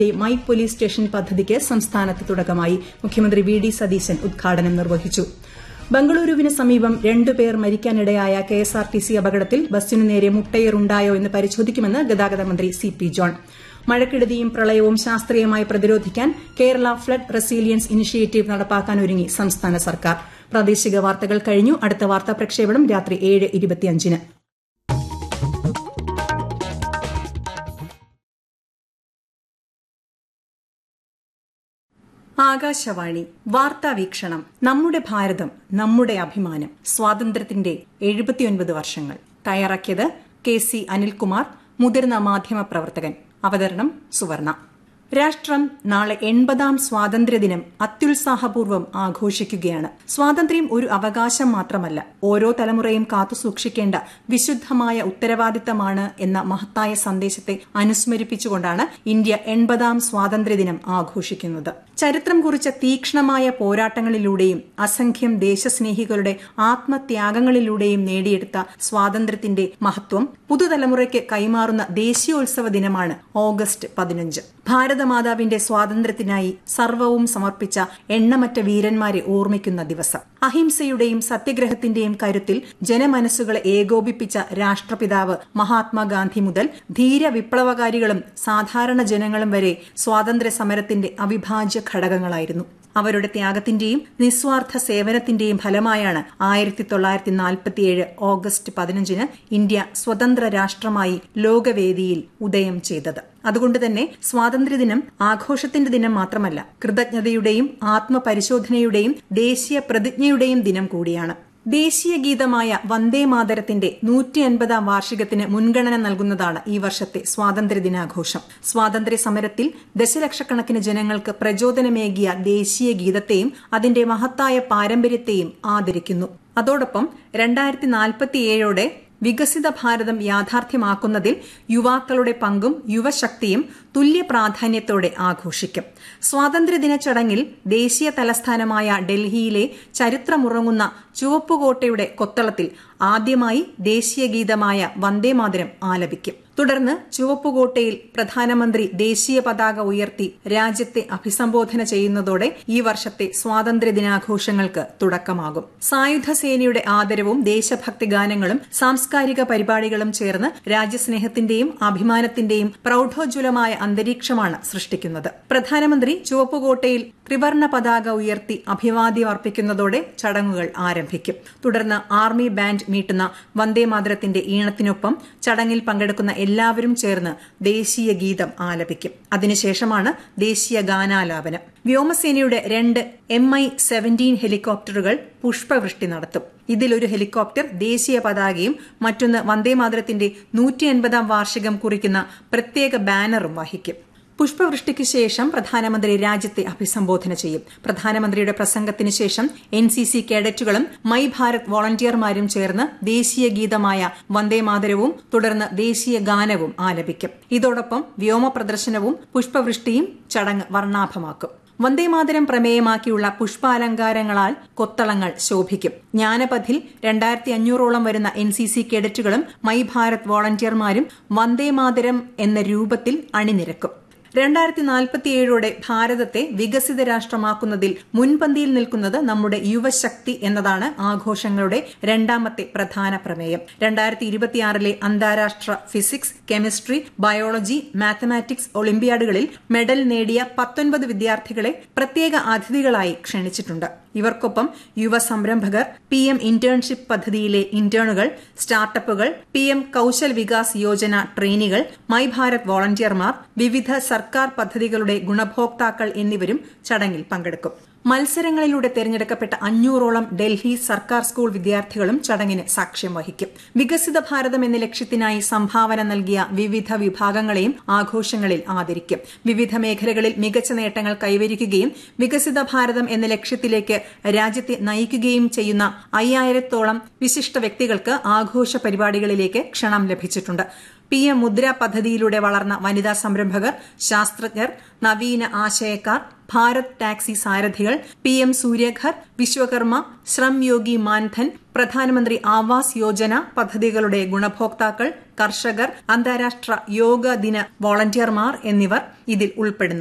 my police station പദ്ധതിക്ക് സംസ്ഥാനത്ത് തുടക്കമായി മുഖ്യമന്ത്രി വി ഡി സതീശൻ ഉദ്ഘാടനം നിർവഹിച്ചു ബംഗളൂരുവിന് സമീപം രണ്ടുപേർ മരിക്കാനിടയായ കെഎസ്ആർടിസി അപകടത്തിൽ ബസ്സിനു നേരെ മുട്ടയേറുണ്ടായോ എന്ന് പരിശോധിക്കുമെന്ന് ഗതാഗത മന്ത്രി സി പി ജോൺ മഴക്കെടുതിയും പ്രളയവും ശാസ്ത്രീയമായി പ്രതിരോധിക്കാൻ കേരള ഫ്ലഡ് റെസീലിയൻസ് ഇനിഷ്യേറ്റീവ് നടപ്പാക്കാനൊരുങ്ങി സംസ്ഥാന സർക്കാർ പ്രാദേശിക വാർത്തകൾ കഴിഞ്ഞു അടുത്ത വാർത്താ പ്രക്ഷേപണം രാത്രി ഏഴ് ഇരുപത്തിയഞ്ചിന് ആകാശവാണി വാർത്താ വീക്ഷണം നമ്മുടെ ഭാരതം നമ്മുടെ അഭിമാനം സ്വാതന്ത്ര്യത്തിന്റെ എഴുപത്തിയൊൻപത് വർഷങ്ങൾ തയ്യാറാക്കിയത് കെ സി അനിൽകുമാർ മുതിർന്ന മാധ്യമ പ്രവർത്തകൻ അവതരണം സുവർണ രാഷ്ട്രം നാളെ എൺപതാം സ്വാതന്ത്ര്യദിനം അത്യുത്സാഹപൂർവ്വം ആഘോഷിക്കുകയാണ് സ്വാതന്ത്ര്യം ഒരു അവകാശം മാത്രമല്ല ഓരോ തലമുറയും കാത്തുസൂക്ഷിക്കേണ്ട വിശുദ്ധമായ ഉത്തരവാദിത്തമാണ് എന്ന മഹത്തായ സന്ദേശത്തെ അനുസ്മരിപ്പിച്ചുകൊണ്ടാണ് ഇന്ത്യ എൺപതാം സ്വാതന്ത്ര്യദിനം ആഘോഷിക്കുന്നത് ചരിത്രം കുറിച്ച തീക്ഷ്ണമായ പോരാട്ടങ്ങളിലൂടെയും അസംഖ്യം ദേശസ്നേഹികളുടെ ആത്മത്യാഗങ്ങളിലൂടെയും നേടിയെടുത്ത സ്വാതന്ത്ര്യത്തിന്റെ മഹത്വം പുതുതലമുറയ്ക്ക് കൈമാറുന്ന ദേശീയോത്സവ ദിനമാണ് ഓഗസ്റ്റ് പതിനഞ്ച് ഭാരതമാതാവിന്റെ സ്വാതന്ത്ര്യത്തിനായി സർവവും സമർപ്പിച്ച എണ്ണമറ്റ വീരന്മാരെ ഓർമ്മിക്കുന്ന ദിവസം അഹിംസയുടെയും സത്യഗ്രഹത്തിന്റെയും കരുത്തിൽ ജനമനസ്സുകളെ ഏകോപിപ്പിച്ച രാഷ്ട്രപിതാവ് മഹാത്മാഗാന്ധി മുതൽ ധീര വിപ്ലവകാരികളും സാധാരണ ജനങ്ങളും വരെ സ്വാതന്ത്ര്യ സമരത്തിന്റെ അവിഭാജ്യ ഘടകങ്ങളായിരുന്നു അവരുടെ ത്യാഗത്തിന്റെയും നിസ്വാർത്ഥ സേവനത്തിന്റെയും ഫലമായാണ് ആയിരത്തി തൊള്ളായിരത്തി നാൽപ്പത്തിയേഴ് ഓഗസ്റ്റ് പതിനഞ്ചിന് ഇന്ത്യ സ്വതന്ത്ര രാഷ്ട്രമായി ലോകവേദിയിൽ ഉദയം ചെയ്തത് അതുകൊണ്ട് തന്നെ സ്വാതന്ത്ര്യദിനം ആഘോഷത്തിന്റെ ദിനം മാത്രമല്ല കൃതജ്ഞതയുടെയും ആത്മപരിശോധനയുടെയും ദേശീയ പ്രതിജ്ഞയുടെയും ദിനം കൂടിയാണ് ദേശീയ ഗീതമായ വന്ദേ മാതരത്തിന്റെ നൂറ്റി അൻപതാം വാർഷികത്തിന് മുൻഗണന നൽകുന്നതാണ് ഈ വർഷത്തെ സ്വാതന്ത്ര്യദിനാഘോഷം സ്വാതന്ത്ര്യ സമരത്തിൽ ദശലക്ഷക്കണക്കിന് ജനങ്ങൾക്ക് പ്രചോദനമേകിയ ദേശീയ ഗീതത്തെയും അതിന്റെ മഹത്തായ പാരമ്പര്യത്തെയും ആദരിക്കുന്നു അതോടൊപ്പം രണ്ടായിരത്തി നാൽപ്പത്തിയേഴോടെ വികസിത ഭാരതം യാഥാർത്ഥ്യമാക്കുന്നതിൽ യുവാക്കളുടെ പങ്കും യുവശക്തിയും തുല്യ പ്രാധാന്യത്തോടെ ആഘോഷിക്കും സ്വാതന്ത്ര്യദിന ചടങ്ങിൽ ദേശീയ തലസ്ഥാനമായ ഡൽഹിയിലെ ചരിത്രമുറങ്ങുന്ന ചുവപ്പുകോട്ടയുടെ കൊത്തളത്തിൽ ആദ്യമായി ദേശീയ ഗീതമായ വന്ദേമാതരം ആലപിക്കും തുടർന്ന് ചുവപ്പുകോട്ടയിൽ പ്രധാനമന്ത്രി ദേശീയ പതാക ഉയർത്തി രാജ്യത്തെ അഭിസംബോധന ചെയ്യുന്നതോടെ ഈ വർഷത്തെ സ്വാതന്ത്ര്യദിനാഘോഷങ്ങൾക്ക് തുടക്കമാകും സായുധ സേനയുടെ ആദരവും ദേശഭക്തി ഗാനങ്ങളും സാംസ്കാരിക പരിപാടികളും ചേർന്ന് രാജ്യസ്നേഹത്തിന്റെയും അഭിമാനത്തിന്റെയും പ്രൌഢോജ്വലമായ അന്തരീക്ഷമാണ് സൃഷ്ടിക്കുന്നത് പ്രധാനമന്ത്രി ചുവപ്പുകോട്ടയിൽ ത്രിവർണ പതാക ഉയർത്തി അഭിവാദ്യം അർപ്പിക്കുന്നതോടെ ചടങ്ങുകൾ ആരംഭിക്കും തുടർന്ന് ആർമി ബാൻഡ് മീട്ടുന്ന വന്ദേമാതരത്തിന്റെ ഈണത്തിനൊപ്പം ചടങ്ങിൽ പങ്കെടുക്കുന്ന എല്ലാവരും ചേർന്ന് ദേശീയ ഗീതം ആലപിക്കും അതിനുശേഷമാണ് ദേശീയ ഗാനാലാപനം വ്യോമസേനയുടെ രണ്ട് എം ഐ സെവന്റീൻ ഹെലികോപ്റ്ററുകൾ പുഷ്പവൃഷ്ടി നടത്തും ഇതിലൊരു ഹെലികോപ്റ്റർ ദേശീയ പതാകയും മറ്റൊന്ന് വന്ദേമാതരത്തിന്റെ നൂറ്റി അൻപതാം വാർഷികം കുറിക്കുന്ന പ്രത്യേക ബാനറും വഹിക്കും പുഷ്പവൃഷ്ടിക്ക് ശേഷം പ്രധാനമന്ത്രി രാജ്യത്തെ അഭിസംബോധന ചെയ്യും പ്രധാനമന്ത്രിയുടെ പ്രസംഗത്തിന് ശേഷം എൻ സി സി കേഡറ്റുകളും മൈ ഭാരത് വോളണ്ടിയർമാരും ചേർന്ന് ദേശീയ ഗീതമായ വന്ദേമാതരവും തുടർന്ന് ദേശീയ ഗാനവും ആലപിക്കും ഇതോടൊപ്പം വ്യോമ പ്രദർശനവും പുഷ്പവൃഷ്ടിയും ചടങ്ങ് വർണ്ണാഭമാക്കും വന്ദേമാതരം പ്രമേയമാക്കിയുള്ള പുഷ്പാലങ്കാരങ്ങളാൽ കൊത്തളങ്ങൾ ശോഭിക്കും ജ്ഞാനപഥിൽ രണ്ടായിരത്തി അഞ്ഞൂറോളം വരുന്ന എൻ സി സി കേഡറ്റുകളും മൈ ഭാരത് വോളണ്ടിയർമാരും വന്ദേമാതരം എന്ന രൂപത്തിൽ അണിനിരക്കും രണ്ടായിരത്തി നാൽപ്പത്തിയേഴോടെ ഭാരതത്തെ വികസിത രാഷ്ട്രമാക്കുന്നതിൽ മുൻപന്തിയിൽ നിൽക്കുന്നത് നമ്മുടെ യുവശക്തി എന്നതാണ് ആഘോഷങ്ങളുടെ രണ്ടാമത്തെ പ്രധാന പ്രമേയം രണ്ടായിരത്തി ഇരുപത്തിയാറിലെ അന്താരാഷ്ട്ര ഫിസിക്സ് കെമിസ്ട്രി ബയോളജി മാത്തമാറ്റിക്സ് ഒളിമ്പ്യാഡുകളിൽ മെഡൽ നേടിയ പത്തൊൻപത് വിദ്യാർത്ഥികളെ പ്രത്യേക അതിഥികളായി ക്ഷണിച്ചിട്ടുണ്ട് ഇവർക്കൊപ്പം യുവ സംരംഭകർ പി എം ഇന്റേൺഷിപ്പ് പദ്ധതിയിലെ ഇന്റേണുകൾ സ്റ്റാർട്ടപ്പുകൾ പി എം കൌശൽ വികാസ് യോജന ട്രെയിനികൾ മൈ ഭാരത് വോളണ്ടിയർമാർ വിവിധ സർക്കാർ പദ്ധതികളുടെ ഗുണഭോക്താക്കൾ എന്നിവരും ചടങ്ങിൽ പങ്കെടുക്കും മത്സരങ്ങളിലൂടെ തെരഞ്ഞെടുക്കപ്പെട്ട അഞ്ഞൂറോളം ഡൽഹി സർക്കാർ സ്കൂൾ വിദ്യാർത്ഥികളും ചടങ്ങിന് സാക്ഷ്യം വഹിക്കും വികസിത ഭാരതം എന്ന ലക്ഷ്യത്തിനായി സംഭാവന നൽകിയ വിവിധ വിഭാഗങ്ങളെയും ആഘോഷങ്ങളിൽ ആദരിക്കും വിവിധ മേഖലകളിൽ മികച്ച നേട്ടങ്ങൾ കൈവരിക്കുകയും വികസിത ഭാരതം എന്ന ലക്ഷ്യത്തിലേക്ക് രാജ്യത്തെ നയിക്കുകയും ചെയ്യുന്ന അയ്യായിരത്തോളം വിശിഷ്ട വ്യക്തികൾക്ക് ആഘോഷ പരിപാടികളിലേക്ക് ക്ഷണം ലഭിച്ചിട്ടുണ്ട് പി എം മുദ്ര പദ്ധതിയിലൂടെ വളർന്ന വനിതാ സംരംഭകർ ശാസ്ത്രജ്ഞർ നവീന ആശയക്കാർ ഭാരത് ടാക്സി സാരഥികൾ പി എം സൂര്യഘർ വിശ്വകർമ്മ ശ്രം യോഗി മാൻധൻ പ്രധാനമന്ത്രി ആവാസ് യോജന പദ്ധതികളുടെ ഗുണഭോക്താക്കൾ കർഷകർ അന്താരാഷ്ട്ര യോഗ ദിന വോളണ്ടിയർമാർ എന്നിവർ ഇതിൽ ഉൾപ്പെടുന്നു